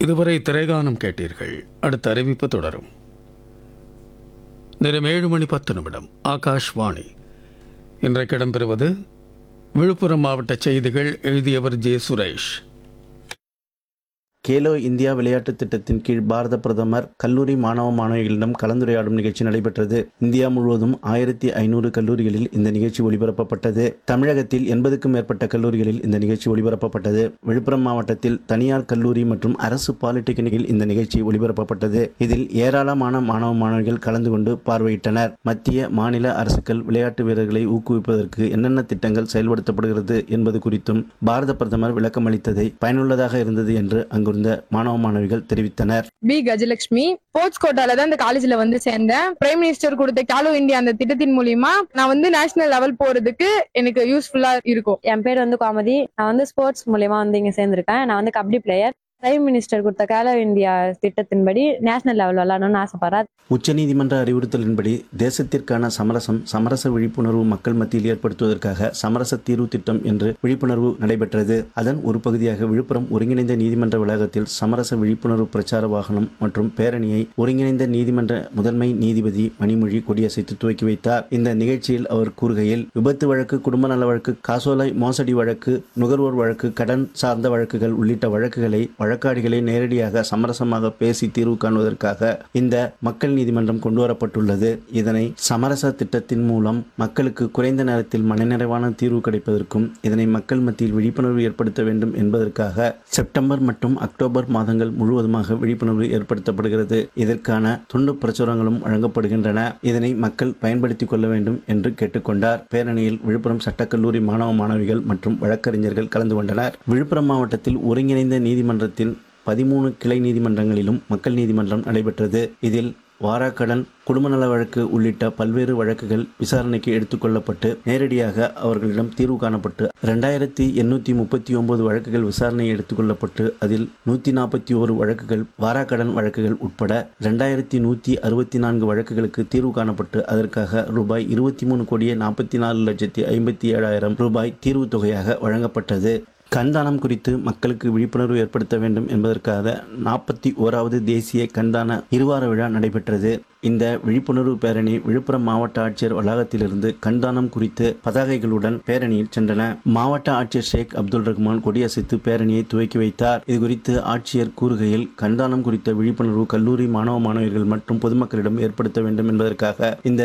இதுவரை திரைகானம் கேட்டீர்கள் அடுத்த அறிவிப்பு தொடரும் நேரம் ஏழு மணி பத்து நிமிடம் ஆகாஷ்வாணி இன்றைக்கு இடம்பெறுவது விழுப்புரம் மாவட்ட செய்திகள் எழுதியவர் ஜே சுரேஷ் கேலோ இந்தியா விளையாட்டுத் திட்டத்தின் கீழ் பாரத பிரதமர் கல்லூரி மாணவ மாணவிகளிடம் கலந்துரையாடும் நிகழ்ச்சி நடைபெற்றது இந்தியா முழுவதும் ஆயிரத்தி ஐநூறு கல்லூரிகளில் இந்த நிகழ்ச்சி ஒளிபரப்பப்பட்டது தமிழகத்தில் எண்பதுக்கும் மேற்பட்ட கல்லூரிகளில் இந்த நிகழ்ச்சி ஒளிபரப்பப்பட்டது விழுப்புரம் மாவட்டத்தில் தனியார் கல்லூரி மற்றும் அரசு பாலிடெக்னிக்கில் இந்த நிகழ்ச்சி ஒளிபரப்பப்பட்டது இதில் ஏராளமான மாணவ மாணவிகள் கலந்து கொண்டு பார்வையிட்டனர் மத்திய மாநில அரசுகள் விளையாட்டு வீரர்களை ஊக்குவிப்பதற்கு என்னென்ன திட்டங்கள் செயல்படுத்தப்படுகிறது என்பது குறித்தும் பாரத பிரதமர் விளக்கமளித்ததை பயனுள்ளதாக இருந்தது என்று அங்கிருந்த மாணவ மாணவிகள் தெரிவித்தனர் பி கஜலட்சுமி ஸ்போர்ட்ஸ் கோட்டால தான் இந்த காலேஜ்ல வந்து சேர்ந்தேன் பிரைம் மினிஸ்டர் கொடுத்த கேலோ இந்தியா அந்த திட்டத்தின் மூலியமா நான் வந்து நேஷனல் லெவல் போறதுக்கு எனக்கு யூஸ்ஃபுல்லா இருக்கும் என் பேர் வந்து கோமதி நான் வந்து ஸ்போர்ட்ஸ் மூலியமா வந்து இங்க சேர்ந்திருக்கேன் நான் வந்து கபடி பிளேயர் பிரைம் மினிஸ்டர் கொடுத்த கேலோ இந்தியா திட்டத்தின்படி நேஷனல் லெவல் விளையாடணும்னு ஆசைப்படுறேன் உச்சநீதிமன்ற அறிவுறுத்தலின்படி தேசத்திற்கான சமரசம் சமரச விழிப்புணர்வு மக்கள் மத்தியில் ஏற்படுத்துவதற்காக சமரச தீர்வு திட்டம் என்று விழிப்புணர்வு நடைபெற்றது அதன் ஒரு பகுதியாக விழுப்புரம் ஒருங்கிணைந்த நீதிமன்ற வளாகத்தில் சமரச விழிப்புணர்வு பிரச்சார வாகனம் மற்றும் பேரணியை ஒருங்கிணைந்த நீதிமன்ற முதன்மை நீதிபதி மணிமொழி கொடியசைத்து துவக்கி வைத்தார் இந்த நிகழ்ச்சியில் அவர் கூறுகையில் விபத்து வழக்கு குடும்ப நல வழக்கு காசோலை மோசடி வழக்கு நுகர்வோர் வழக்கு கடன் சார்ந்த வழக்குகள் உள்ளிட்ட வழக்குகளை வழக்காடிகளை நேரடியாக சமரசமாக பேசி தீர்வு காணுவதற்காக இந்த மக்கள் நீதிமன்றம் கொண்டு வரப்பட்டுள்ளது இதனை சமரச திட்டத்தின் மூலம் மக்களுக்கு குறைந்த நேரத்தில் மனநிறைவான தீர்வு கிடைப்பதற்கும் இதனை மக்கள் மத்தியில் விழிப்புணர்வு ஏற்படுத்த வேண்டும் என்பதற்காக செப்டம்பர் மற்றும் அக்டோபர் மாதங்கள் முழுவதுமாக விழிப்புணர்வு ஏற்படுத்தப்படுகிறது இதற்கான துண்டு பிரசுரங்களும் வழங்கப்படுகின்றன இதனை மக்கள் பயன்படுத்திக் கொள்ள வேண்டும் என்று கேட்டுக்கொண்டார் பேரணியில் விழுப்புரம் சட்டக்கல்லூரி மாணவ மாணவிகள் மற்றும் வழக்கறிஞர்கள் கலந்து கொண்டனர் விழுப்புரம் மாவட்டத்தில் ஒருங்கிணைந்த நீதிமன்றத்தில் பதிமூணு கிளை நீதிமன்றங்களிலும் மக்கள் நீதிமன்றம் நடைபெற்றது இதில் வாராக்கடன் குடும்ப நல வழக்கு உள்ளிட்ட பல்வேறு வழக்குகள் விசாரணைக்கு எடுத்துக்கொள்ளப்பட்டு நேரடியாக அவர்களிடம் தீர்வு காணப்பட்டு ரெண்டாயிரத்தி எண்ணூற்றி முப்பத்தி ஒன்பது வழக்குகள் விசாரணை எடுத்துக்கொள்ளப்பட்டு அதில் நூற்றி நாற்பத்தி ஒரு வழக்குகள் வாராக்கடன் வழக்குகள் உட்பட ரெண்டாயிரத்தி நூற்றி அறுபத்தி நான்கு வழக்குகளுக்கு தீர்வு காணப்பட்டு அதற்காக ரூபாய் இருபத்தி மூணு கோடியே நாற்பத்தி நாலு லட்சத்தி ஐம்பத்தி ஏழாயிரம் ரூபாய் தீர்வு தொகையாக வழங்கப்பட்டது கண்தானம் குறித்து மக்களுக்கு விழிப்புணர்வு ஏற்படுத்த வேண்டும் என்பதற்காக நாற்பத்தி ஓராவது தேசிய கண்தான இருவார விழா நடைபெற்றது இந்த விழிப்புணர்வு பேரணி விழுப்புரம் மாவட்ட ஆட்சியர் வளாகத்திலிருந்து கண்தானம் குறித்து பதாகைகளுடன் பேரணியில் சென்றன மாவட்ட ஆட்சியர் ஷேக் அப்துல் ரஹ்மான் கொடியசைத்து பேரணியை துவக்கி வைத்தார் இது குறித்து ஆட்சியர் கூறுகையில் கண்தானம் குறித்த விழிப்புணர்வு கல்லூரி மாணவ மாணவியர்கள் மற்றும் பொதுமக்களிடம் ஏற்படுத்த வேண்டும் என்பதற்காக இந்த